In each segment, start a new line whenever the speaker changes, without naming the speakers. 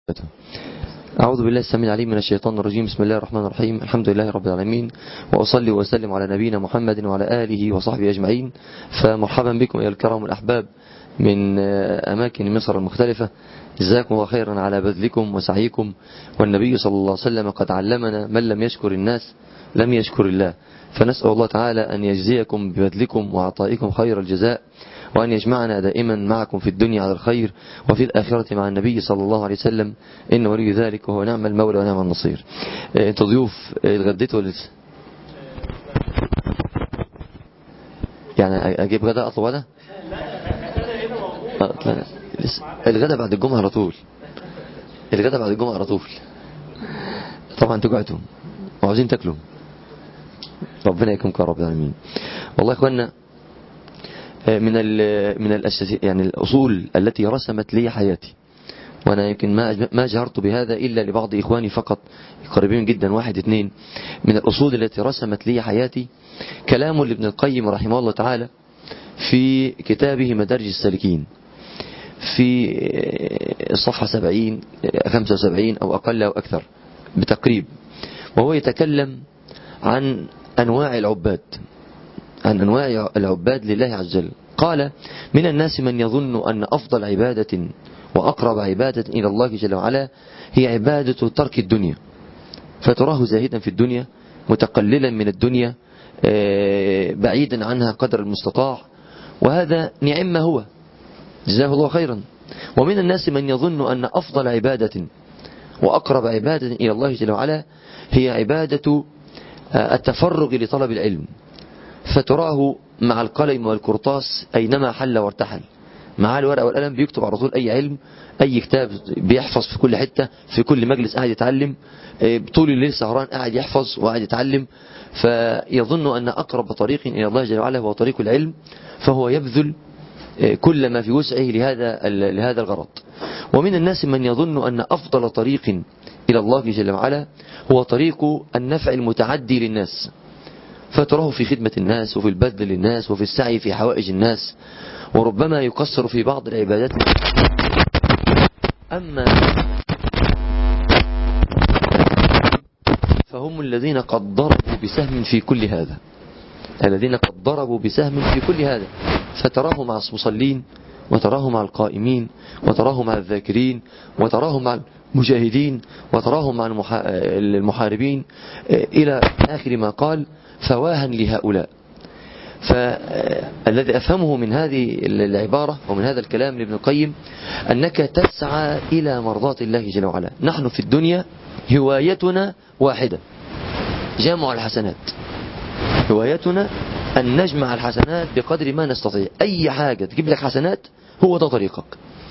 أعوذ بالله السميع العليم من الشيطان الرجيم بسم الله الرحمن الرحيم الحمد لله رب العالمين وأصلي وأسلم على نبينا محمد وعلى آله وصحبه أجمعين فمرحبا بكم أيها الكرام الأحباب من أماكن مصر المختلفة جزاكم الله خيرا على بذلكم وسعيكم والنبي صلى الله عليه وسلم قد علمنا من لم يشكر الناس لم يشكر الله فنسأل الله تعالى أن يجزيكم ببذلكم وعطائكم خير الجزاء وأن يجمعنا دائما معكم في الدنيا على الخير وفي الآخرة مع النبي صلى الله عليه وسلم إن ولي ذلك وهو نعم المولى ونعم النصير انتوا ضيوف اتغديتوا ولا لسه؟ يعني أجيب غدا أطلب غدا؟ الغدا بعد الجمعة على طول الغدا بعد الجمعة على طول طبعا انتوا جعتوا وعاوزين تاكلوا ربنا يكرمكم يا رب العالمين والله يا اخوانا من ال من الأساس يعني الأصول التي رسمت لي حياتي وأنا يمكن ما ما جهرت بهذا إلا لبعض إخواني فقط قريبين جدا واحد اثنين من الأصول التي رسمت لي حياتي كلام لابن القيم رحمه الله تعالى في كتابه مدارج السالكين في الصفحة 70 75 أو أقل أو أكثر بتقريب وهو يتكلم عن أنواع العباد عن أنواع العباد لله عز وجل قال من الناس من يظن أن أفضل عبادة وأقرب عبادة إلى الله جل وعلا هي عبادة ترك الدنيا فتراه زاهدا في الدنيا متقللا من الدنيا بعيدا عنها قدر المستطاع وهذا نعم ما هو جزاه الله خيرا ومن الناس من يظن أن أفضل عبادة وأقرب عبادة إلى الله جل وعلا هي عبادة التفرغ لطلب العلم فتراه مع القلم والقرطاس أينما حل وارتحل معاه الورقة والقلم بيكتب على طول أي علم أي كتاب بيحفظ في كل حتة في كل مجلس قاعد يتعلم طول الليل سهران قاعد يحفظ وقاعد يتعلم فيظن أن أقرب طريق إلى الله جل وعلا هو طريق العلم فهو يبذل كل ما في وسعه لهذا لهذا الغرض ومن الناس من يظن أن أفضل طريق إلى الله جل وعلا هو طريق النفع المتعدي للناس فتراه في خدمة الناس وفي البذل للناس وفي السعي في حوائج الناس وربما يقصر في بعض العبادات أما فهم الذين قد ضربوا بسهم في كل هذا الذين قد ضربوا بسهم في كل هذا فتراه مع المصلين وتراه مع القائمين وتراه مع الذاكرين وتراه مع المجاهدين وتراه مع المحاربين إلى آخر ما قال فواها لهؤلاء فالذي أفهمه من هذه العبارة ومن هذا الكلام لابن القيم أنك تسعى إلى مرضاة الله جل وعلا نحن في الدنيا هوايتنا واحدة جمع الحسنات هوايتنا أن نجمع الحسنات بقدر ما نستطيع أي حاجة تجيب لك حسنات هو ده طريقك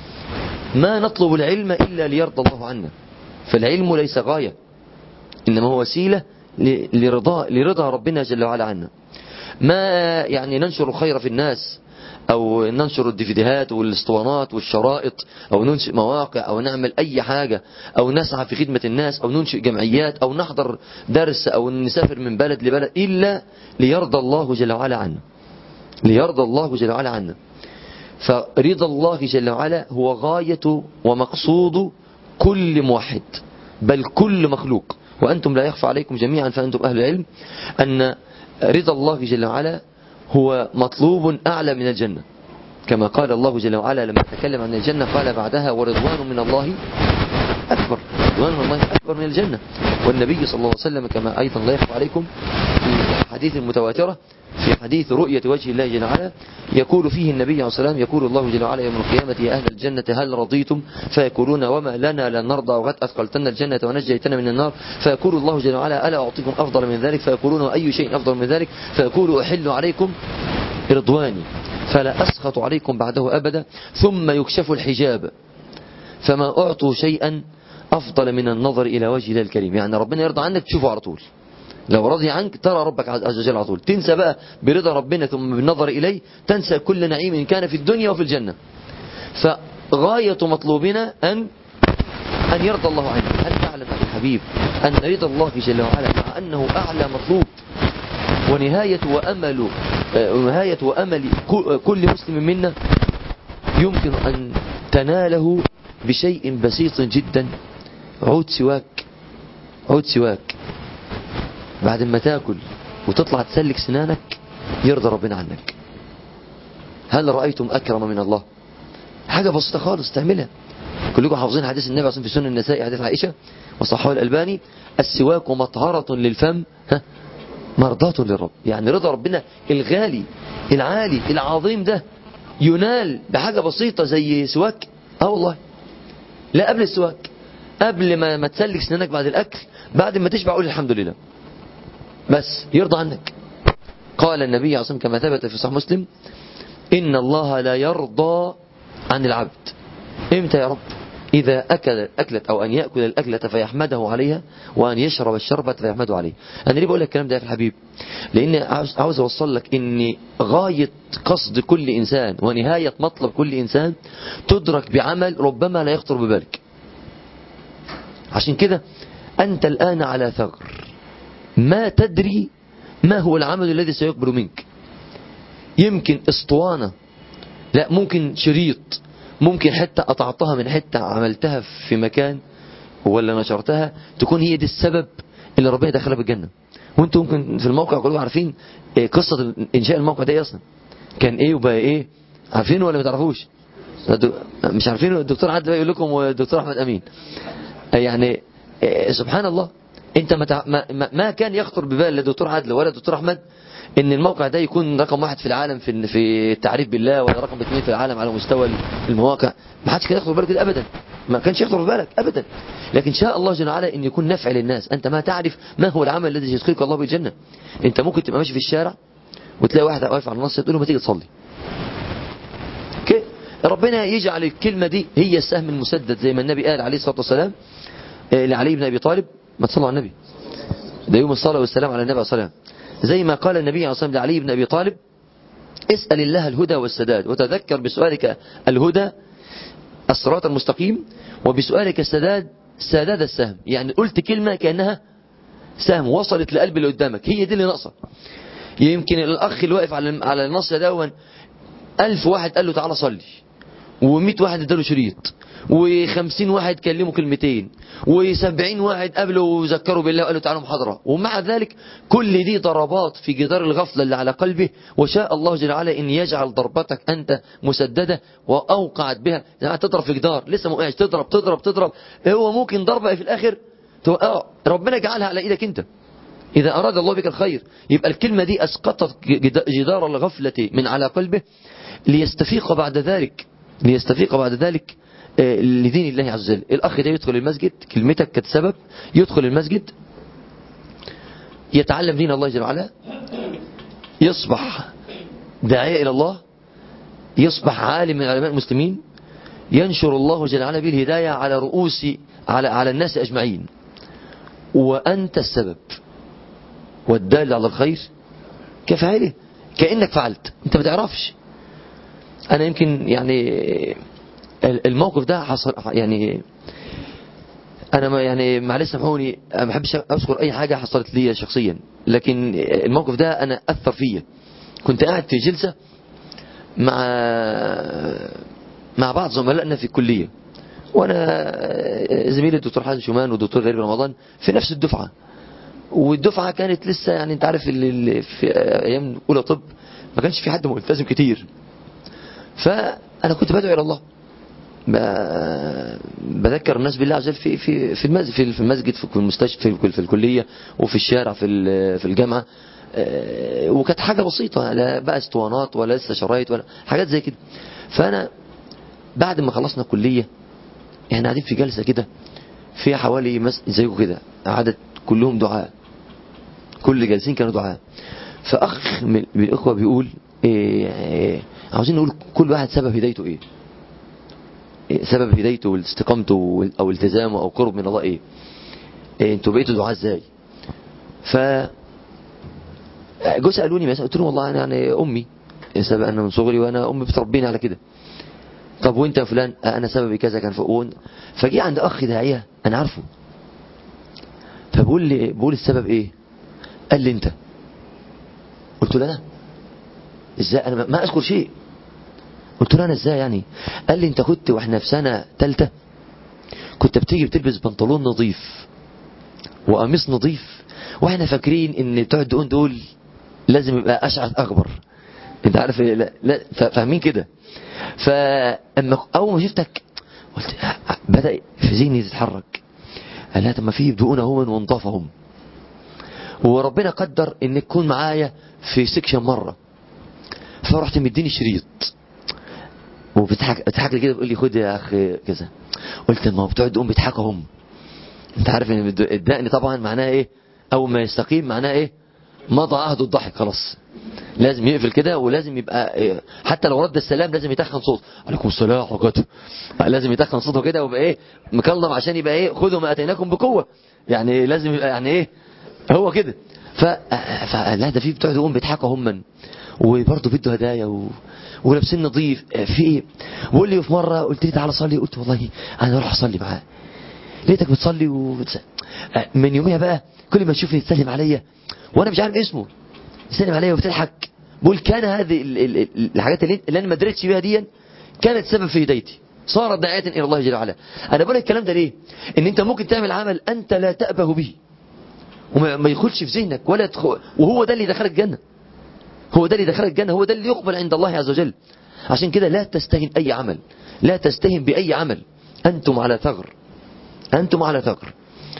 ما نطلب العلم إلا ليرضى الله عنا فالعلم ليس غاية إنما هو وسيلة لرضا لرضا ربنا جل وعلا عنا ما يعني ننشر الخير في الناس او ننشر الديفيديهات والاسطوانات والشرائط او ننشئ مواقع او نعمل اي حاجة او نسعى في خدمة الناس او ننشئ جمعيات او نحضر درس او نسافر من بلد لبلد الا ليرضى الله جل وعلا عنا ليرضى الله جل وعلا عنا فرضا الله جل وعلا هو غاية ومقصود كل موحد بل كل مخلوق وأنتم لا يخفى عليكم جميعا فأنتم أهل العلم أن رضا الله جل وعلا هو مطلوب أعلى من الجنة كما قال الله جل وعلا لما تكلم عن الجنة قال بعدها ورضوان من الله أكبر رضوان من الله أكبر من الجنة والنبي صلى الله عليه وسلم كما أيضا لا يخفى عليكم في حديث متواترة في حديث رؤية وجه الله جل وعلا يقول فيه النبي عليه الصلاة والسلام يقول الله جل وعلا يوم القيامة يا أهل الجنة هل رضيتم فيقولون وما لنا لن نرضى وقد أثقلتنا الجنة ونجيتنا من النار فيقول الله جل وعلا ألا أعطيكم أفضل من ذلك فيقولون وأي شيء أفضل من ذلك فيقول أحل عليكم رضواني فلا أسخط عليكم بعده أبدا ثم يكشف الحجاب فما أعطوا شيئا أفضل من النظر إلى وجه الله الكريم يعني ربنا يرضى عنك تشوفه على طول لو رضي عنك ترى ربك عز وجل على طول تنسى بقى برضا ربنا ثم بالنظر إليه تنسى كل نعيم إن كان في الدنيا وفي الجنة فغاية مطلوبنا أن أن يرضى الله عنك هل تعلم أخي الحبيب أن رضا الله جل وعلا مع أنه أعلى مطلوب ونهاية وأمل ونهاية وأمل كل مسلم منا يمكن أن تناله بشيء بسيط جدا عود سواك عود سواك بعد ما تاكل وتطلع تسلك سنانك يرضى ربنا عنك هل رأيتم أكرم من الله حاجة بسيطة خالص تعملها كلكم حافظين حديث النبي عليه في سنن النساء حديث عائشة وصححه الألباني السواك مطهرة للفم ها مرضاة للرب يعني رضا ربنا الغالي العالي العظيم ده ينال بحاجة بسيطة زي سواك اه والله لا قبل السواك قبل ما ما تسلك سنانك بعد الأكل بعد ما تشبع قول الحمد لله بس يرضى عنك قال النبي عليه الصلاة والسلام كما ثبت في صحيح مسلم إن الله لا يرضى عن العبد إمتى يا رب إذا أكل أكلة أو أن يأكل الأكلة فيحمده عليها وأن يشرب الشربة فيحمده عليه أنا ليه بقول لك الكلام ده يا الحبيب لأن عاوز أوصل لك إن غاية قصد كل إنسان ونهاية مطلب كل إنسان تدرك بعمل ربما لا يخطر ببالك عشان كده أنت الآن على ثغر ما تدري ما هو العمل الذي سيقبل منك يمكن اسطوانة لا ممكن شريط ممكن حتة قطعتها من حتة عملتها في مكان ولا نشرتها تكون هي دي السبب اللي ربنا دخلها بالجنة وانتم ممكن في الموقع كلكم عارفين إيه قصة انشاء الموقع ده ايه اصلا كان ايه وبقى ايه عارفينه ولا ما تعرفوش مش عارفين الدكتور عادل يقول لكم والدكتور احمد امين يعني إيه سبحان الله انت ما, ما, ما كان يخطر ببال الدكتور عادل ولا الدكتور احمد ان الموقع ده يكون رقم واحد في العالم في في التعريف بالله ولا رقم اثنين في العالم على مستوى المواقع ما حدش كان يخطر بالك كده ابدا ما كانش يخطر بالك ابدا لكن شاء الله جل وعلا ان يكون نفع للناس انت ما تعرف ما هو العمل الذي يدخلك الله بالجنه انت ممكن تبقى ماشي في الشارع وتلاقي واحد واقف على النص تقول له ما تيجي تصلي اوكي ربنا يجعل الكلمه دي هي السهم المسدد زي ما النبي قال عليه الصلاه والسلام لعلي بن ابي طالب ما تصلوا على النبي ده يوم الصلاه والسلام على النبي صلى الله عليه وسلم زي ما قال النبي عليه الصلاة والسلام لعلي بن أبي طالب اسأل الله الهدى والسداد وتذكر بسؤالك الهدى الصراط المستقيم وبسؤالك السداد سداد السهم يعني قلت كلمة كأنها سهم وصلت لقلب اللي قدامك هي دي اللي ناقصه يمكن الأخ اللي واقف على على النص دون ألف واحد قال له تعالى صلي ومئة واحد اداله شريط وخمسين واحد كلموا كلمتين وسبعين واحد قابلوا وذكروا بالله وقالوا تعالوا محاضرة ومع ذلك كل دي ضربات في جدار الغفلة اللي على قلبه وشاء الله جل وعلا ان يجعل ضربتك انت مسددة واوقعت بها يعني تضرب في جدار لسه موقعش تضرب تضرب تضرب هو ممكن ضربة في الاخر توقعه ربنا جعلها على ايدك انت إذا أراد الله بك الخير يبقى الكلمة دي أسقطت جدار الغفلة من على قلبه ليستفيق بعد ذلك ليستفيق بعد ذلك لدين الله عز وجل الأخ ده يدخل المسجد كلمتك كانت سبب يدخل المسجد يتعلم دين الله جل وعلا يصبح داعية إلى الله يصبح عالم من علماء المسلمين ينشر الله جل وعلا به الهداية على رؤوس على على الناس أجمعين وأنت السبب والدال على الخير كفاعله كأنك فعلت انت ما تعرفش انا يمكن يعني الموقف ده حصل يعني انا ما يعني معلش سامحوني ما بحبش اذكر اي حاجه حصلت لي شخصيا لكن الموقف ده انا اثر فيا كنت قاعد في جلسه مع مع بعض زملائنا في الكليه وانا زميلي الدكتور حازم شومان والدكتور غريب رمضان في نفس الدفعه والدفعه كانت لسه يعني انت عارف اللي في ايام اولى طب ما كانش في حد ملتزم كتير فانا كنت بدعو الى الله بذكر الناس بالله عز وجل في في في المسجد في المسجد في المستشفى في, في الكليه وفي الشارع في في الجامعه وكانت حاجه بسيطه لا بقى اسطوانات ولا لسه شرايط ولا حاجات زي كده فانا بعد ما خلصنا الكليه احنا قاعدين في جلسه كده فيها حوالي مس... زيكم كده عدد كلهم دعاء كل جالسين كانوا دعاء فاخ من الاخوه بيقول إيه إيه عاوزين نقول كل واحد سبب هدايته ايه سبب هدايته واستقامته او التزامه او قرب من الله ايه, إيه انتوا بقيتوا دعاء ازاي ف جو سالوني مثلا قلت لهم والله انا يعني امي سبب انا من صغري وانا امي بتربيني على كده طب وانت يا فلان انا سببي كذا كان فوق فجي عند اخ داعيه انا عارفه فبقول لي بقول السبب ايه قال لي انت قلت له انا ازاي انا ما اذكر شيء قلت له انا ازاي يعني قال لي انت كنت واحنا في سنه ثالثه كنت بتيجي بتلبس بنطلون نظيف وقميص نظيف واحنا فاكرين ان بتوع الدقون دول لازم يبقى اشعث اكبر انت عارف إيه؟ لا, لا فا- فاهمين كده فاما اول ما شفتك قلت بدا في ذهني تتحرك قال لا طب ما في دقون اهو ونضافهم وربنا قدر ان تكون معايا في سكشن مره فرحت مديني شريط وبتضحك بتضحك لي كده بيقول لي خد يا اخي كذا قلت ما هو بتوع الدقون بيضحكوا هم انت عارف ان الد- الدقن طبعا معناه ايه اول ما يستقيم معناه ايه مضى عهد الضحك خلاص لازم يقفل كده ولازم يبقى إيه، حتى لو رد السلام لازم يتخن صوته عليكم السلام وبركاته لازم يتخن صوته كده ويبقى ايه مكلم عشان يبقى ايه خذوا ما اتيناكم بقوه يعني لازم يبقى يعني ايه هو كده ف... فلا ده في بتوع دقون بيضحكوا هم وبرضه بيدوا هدايا و... ولابسين نظيف في ايه بقول لي في مره قلت لي تعالى صلي قلت والله انا اروح اصلي معاه لقيتك بتصلي وبتس... من يوميها بقى كل ما تشوفني تسلم عليا وانا مش عارف اسمه تسلم عليا وبتضحك بقول كان هذه ال- ال- ال- الحاجات اللي, اللي انا ما دريتش بيها دي كانت سبب في هدايتي صارت داعية الى الله جل وعلا انا بقول لك الكلام ده ليه ان انت ممكن تعمل عمل انت لا تأبه به وما ما يدخلش في ذهنك ولا يدخل وهو ده اللي دخلك الجنة هو ده اللي دخلك الجنة هو ده اللي يقبل عند الله عز وجل عشان كده لا تستهن أي عمل لا تستهن بأي عمل أنتم على ثغر أنتم على ثغر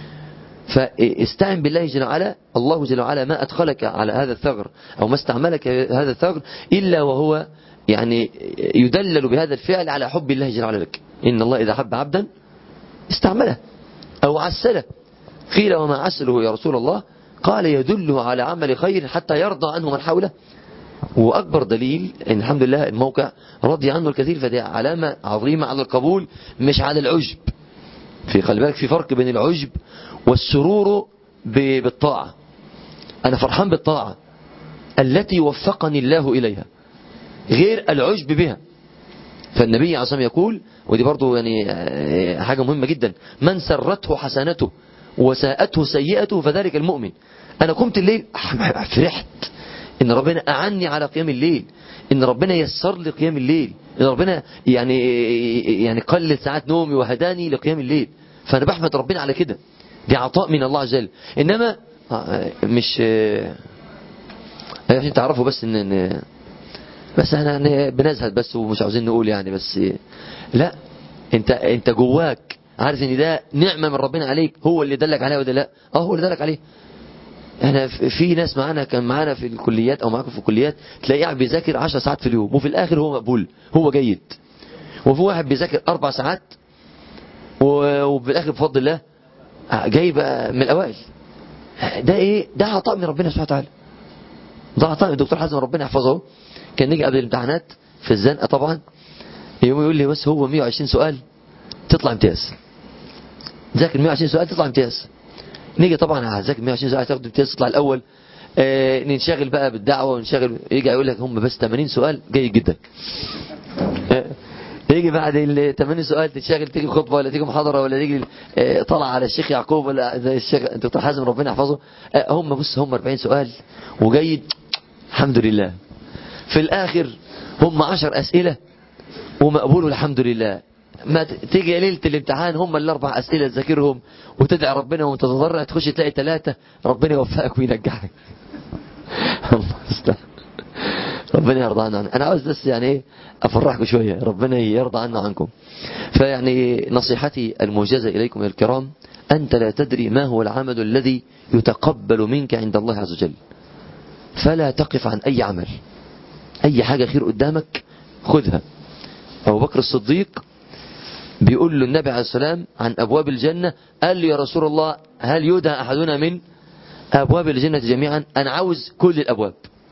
فاستعن بالله جل وعلا الله جل وعلا ما أدخلك على هذا الثغر أو ما استعملك هذا الثغر إلا وهو يعني يدلل بهذا الفعل على حب الله جل وعلا لك إن الله إذا حب عبدا استعمله أو عسله قيل وما عسله يا رسول الله قال يدله على عمل خير حتى يرضى عنه من حوله وأكبر دليل إن الحمد لله الموقع رضي عنه الكثير فدي علامة عظيمة على القبول مش على العجب في خلي بالك في فرق بين العجب والسرور ب- بالطاعة أنا فرحان بالطاعة التي وفقني الله إليها غير العجب بها فالنبي عليه الصلاة والسلام يقول ودي برضو يعني آه، حاجة مهمة جدا من سرته حسنته وساءته سيئته فذلك المؤمن أنا قمت الليل فرحت إن ربنا أعني على قيام الليل إن ربنا يسر لي قيام الليل إن ربنا يعني يعني قلل ساعات نومي وهداني لقيام الليل فأنا بحمد ربنا على كده دي عطاء من الله عز وجل إنما آه، مش آه، عشان تعرفوا بس إن إن بس احنا يعني بنزهد بس ومش عاوزين نقول يعني بس لا انت انت جواك عارف ان ده نعمه من ربنا عليك هو اللي دلك عليها ولا لا اه هو اللي دلك عليه احنا في في ناس معانا كان معانا في الكليات او معاكم في الكليات تلاقيه قاعد بيذاكر 10 ساعات في اليوم وفي الاخر هو مقبول هو جيد وفي واحد بيذاكر اربع ساعات و- وفي الاخر بفضل الله جاي بقى من الاوائل ده ايه ده عطاء من ربنا سبحانه وتعالى ده عطاء الدكتور حازم ربنا يحفظه كان نيجي قبل الامتحانات في الزنقه طبعا يوم يقول لي بس هو 120 سؤال تطلع امتياز ذاكر 120 سؤال تطلع امتياز نيجي طبعا هذاكر 120 سؤال تاخد امتياز تطلع الاول آه ننشغل بقى بالدعوه ونشغل يجي يقول لك هم بس 80 سؤال جيد جدا آه، يجي بعد ال 80 سؤال تنشغل تيجي خطبه ولا تيجي محاضره ولا تيجي آه، طلع على الشيخ يعقوب ولا زي الشيخ الدكتور حازم ربنا يحفظه آه، هم بص هم 40 سؤال وجيد الحمد لله في الآخر هم عشر أسئلة ومقبول الحمد لله ما ت- تيجي ليلة الامتحان هم الأربع أسئلة تذاكرهم وتدعي ربنا وتتضرع تخش تلاقي ثلاثة ربنا يوفقك وينجحك الله يستر. ربنا يرضى عنا عنه. أنا عاوز بس يعني إيه أفرحكم شوية ربنا يرضى عنا عنكم فيعني نصيحتي الموجزة إليكم يا الكرام أنت لا تدري ما هو العمل الذي يتقبل منك عند الله عز وجل فلا تقف عن أي عمل أي حاجة خير قدامك خذها أبو بكر الصديق بيقول له النبي عليه السلام عن أبواب الجنة قال له يا رسول الله هل يدهى أحدنا من أبواب الجنة جميعا أنا عاوز كل الأبواب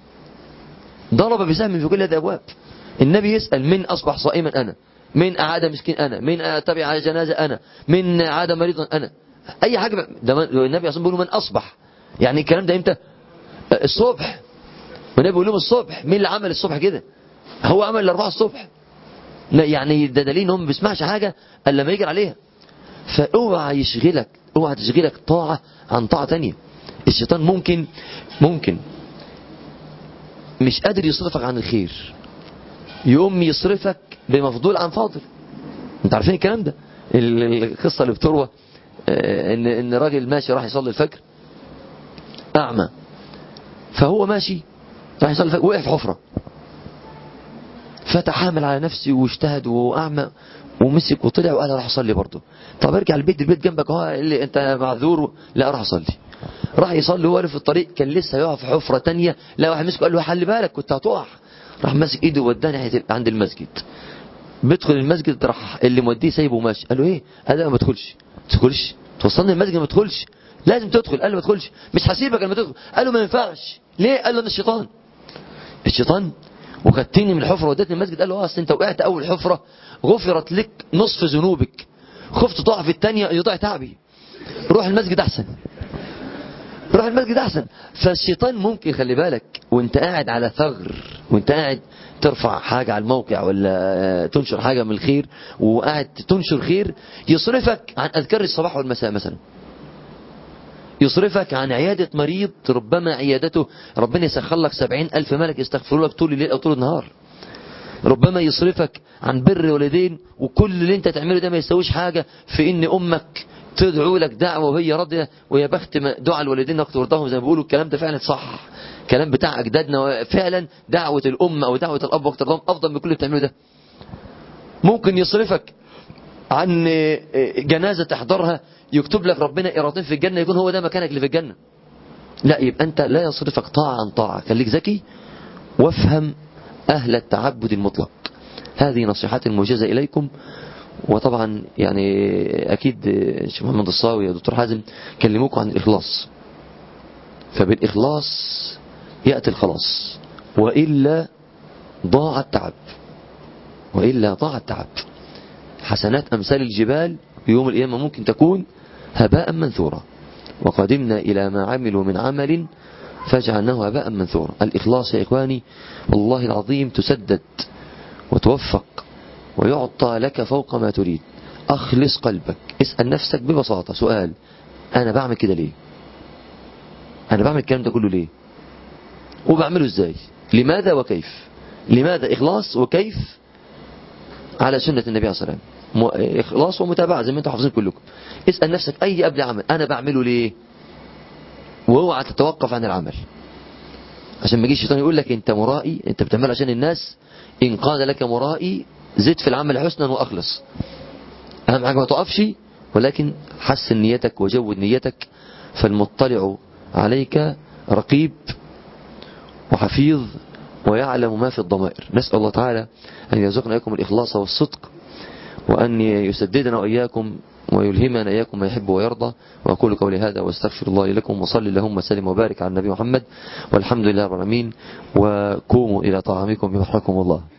ضرب بسهم في كل هذه الأبواب النبي يسأل من أصبح صائما أنا من أعاد مسكين أنا من أتبع على جنازة أنا من عاد مريضا أنا أي حاجة ده من- النبي أصلا بيقول من أصبح يعني الكلام ده إمتى الصبح والنبي بيقول لهم الصبح مين اللي عمل الصبح كده هو عمل الأربعة الصبح لا يعني ده دليل ان هو ما بيسمعش حاجة الا لما يجري عليها فاوعى يشغلك اوعى تشغلك طاعة عن طاعة تانية الشيطان ممكن ممكن مش قادر يصرفك عن الخير يقوم يصرفك بمفضول عن فاضل انت عارفين الكلام ده ال- القصة اللي بتروى آه، ان ان راجل ماشي راح يصلي الفجر اعمى فهو ماشي راح يصلي الفجر وقع في حفرة فتحامل على نفسه واجتهد وهو اعمى ومسك وطلع وقال راح اصلي برضه طب ارجع البيت البيت جنبك اهو اللي انت معذور لا راح اصلي راح يصلي وهو في الطريق كان لسه يقع في حفره تانية لا واحد مسكه قال له خلي بالك كنت هتقع راح ماسك ايده وداني ناحية عند المسجد بيدخل المسجد راح اللي موديه سايبه وماشي قال له ايه قال له ما تدخلش ما تدخلش توصلني المسجد ما تدخلش لازم تدخل قال له ما تدخلش مش هسيبك لما تدخل قال له ما ينفعش ليه قال له انا الشيطان الشيطان وخدتني من الحفره ودتني المسجد قال له اه اصل انت وقعت اول حفره غفرت لك نصف ذنوبك خفت تقع في الثانيه يضيع تعبي روح المسجد احسن روح المسجد احسن فالشيطان ممكن خلي بالك وانت قاعد على ثغر وانت قاعد ترفع حاجة على الموقع ولا تنشر حاجة من الخير وقاعد تنشر خير يصرفك عن أذكار الصباح والمساء مثلا يصرفك عن عيادة مريض ربما عيادته ربنا يسخر لك سبعين ألف ملك يستغفروا لك طول الليل أو طول النهار ربما يصرفك عن بر والدين وكل اللي انت تعمله ده ما يسويش حاجة في ان امك تدعو لك دعوة وهي راضية ويا بخت ما- دعاء الوالدين وقت ورضاهم زي ما بيقولوا الكلام ده فعلا صح كلام بتاع اجدادنا فعلا دعوة الام او دعوة الاب وقت رضاهم افضل من كل اللي بتعمله ده ممكن يصرفك عن جنازة تحضرها يكتب لك ربنا قيراطين في الجنة يكون هو ده مكانك اللي في الجنة لا يبقى انت لا يصرفك طاعة عن طاعة خليك ذكي وافهم أهل التعبد المطلق هذه نصيحتي الموجزة إليكم وطبعا يعني أكيد الشيخ محمد الصاوي يا دكتور حازم كلموكم عن الإخلاص فبالإخلاص يأتي الخلاص وإلا ضاع التعب وإلا ضاع التعب حسنات أمثال الجبال يوم القيامة ممكن تكون هباء منثورا وقدمنا إلى ما عملوا من عمل فجعلناه هباء منثورا الإخلاص يا إخواني والله العظيم تسدد وتوفق ويعطى لك فوق ما تريد أخلص قلبك اسأل نفسك ببساطة سؤال أنا بعمل كده ليه أنا بعمل الكلام ده كله ليه وبعمله إزاي لماذا وكيف لماذا إخلاص وكيف على سنة النبي عليه الصلاة والسلام م- إخلاص ومتابعة زي ما أنتم حافظين كلكم اسأل نفسك أي قبل عمل أنا بعمله ليه واوعى تتوقف عن العمل عشان ما يجيش الشيطان يقول لك انت مرائي انت بتعمل عشان الناس ان قال لك مرائي زد في العمل حسنا واخلص اهم حاجه ما تقفش ولكن حسن نيتك وجود نيتك فالمطلع عليك رقيب وحفيظ ويعلم ما في الضمائر نسأل الله تعالى أن يرزقنا إياكم الإخلاص والصدق وأن يسددنا وإياكم ويلهمنا إياكم ما يحب ويرضى وأقول قولي هذا واستغفر الله لي لكم وصلي اللهم وسلم وبارك على النبي محمد والحمد لله رب العالمين وقوموا إلى طعامكم يرحمكم الله